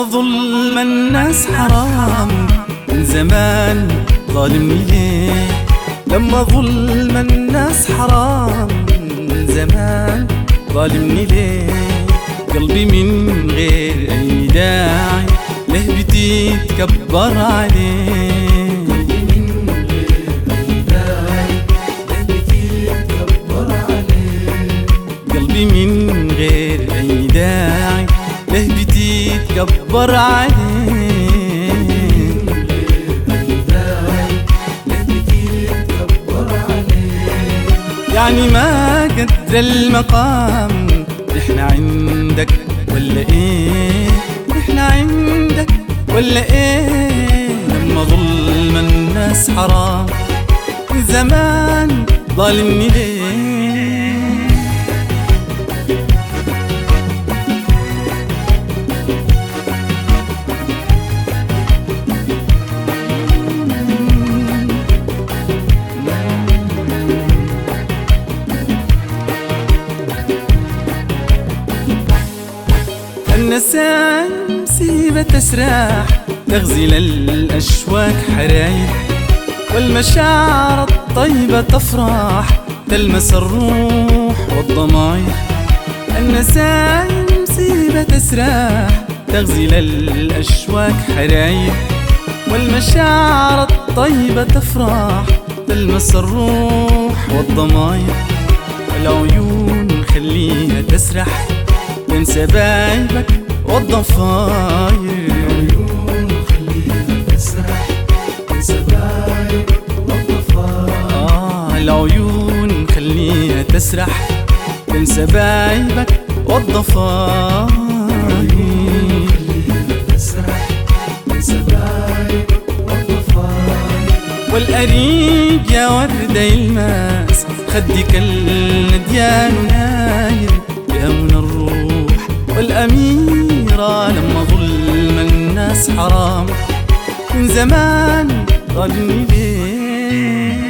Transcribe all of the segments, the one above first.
ظلم الناس حرام من زمان ظالمني ليه لما ظلم الناس حرام من زمان ظالمني ليه قلبي من غير أي داعي ليه بتتكبر عليه قلبي من غير أي داعي ليه بتتكبر عليه يعني ما قدر المقام احنا عندك ولا ايه احنا عندك ولا ايه لما ظلم الناس حرام من زمان ظالمني ليه النسايم سيبة تسراح تغزل الأشواك حرايح والمشاعر الطيبة تفرح تلمس الروح والضماير النسايم سيبة تسراح تغزل الأشواك حرايح والمشاعر الطيبة تفرح تلمس الروح والضماير والعيون خليها تسرح بين سبايبك والضفاير آه العيون خليها تسرح بين سبايبك والضفاير والأريج يا ورد الماس خدك النديان ناير يا من الروح والأميرة لما ظلم الناس حرام من زمان ظلمني ليه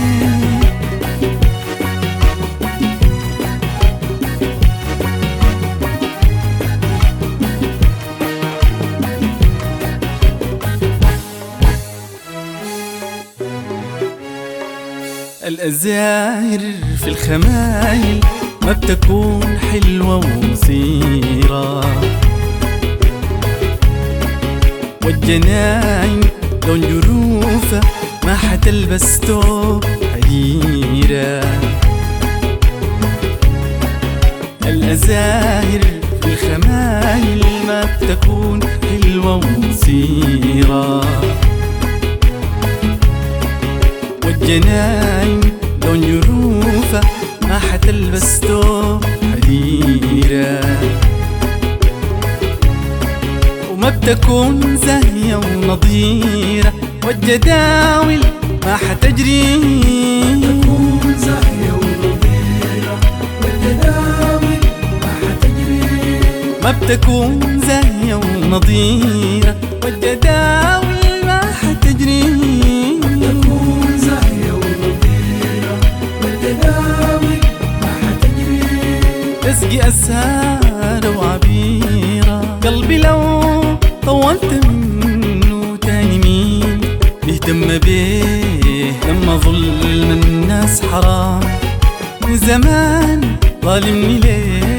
الأزاهر في الخمايل ما بتكون حلوة ومثيرة والجناين لون جروفة ما حتلبس توب حريرة الأزاهر في الخمايل ما بتكون حلوة ومثيرة والجناين لون جروفة ما حتلبس توب حريرة وما بتكون زاهية ونظيرة والجداول ما حتجري ما بتكون زاهية ونظيرة والجداول ما حتجري تسقي أسهار وعبيرة قلبي لو طولت منه تاني مين بيهتم بيه لما ظلم الناس حرام من زمان ظالمني ليه